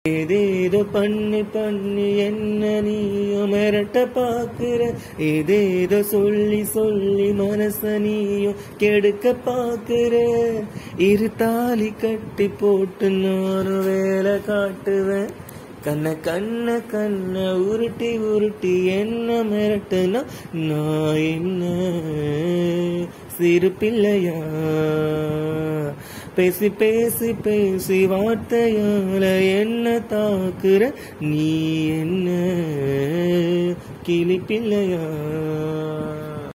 ஏதேதோ பண்ணி பண்ணி என்ன நீயும் மிரட்ட பாக்குற ஏதேதோ சொல்லி சொல்லி மனச நீயும் கெடுக்க பாக்குற இரு தாலி கட்டி போட்டு நானும் வேலை காட்டுவேன் கண்ண கண்ண கண்ண உருட்டி உருட்டி என்ன மிரட்டுனா நான் என்ன சிறு பிள்ளையா பேசி பேசி பேசி வார்த்தையால என்ன தாக்குற நீ என்ன கிளி பிள்ளையா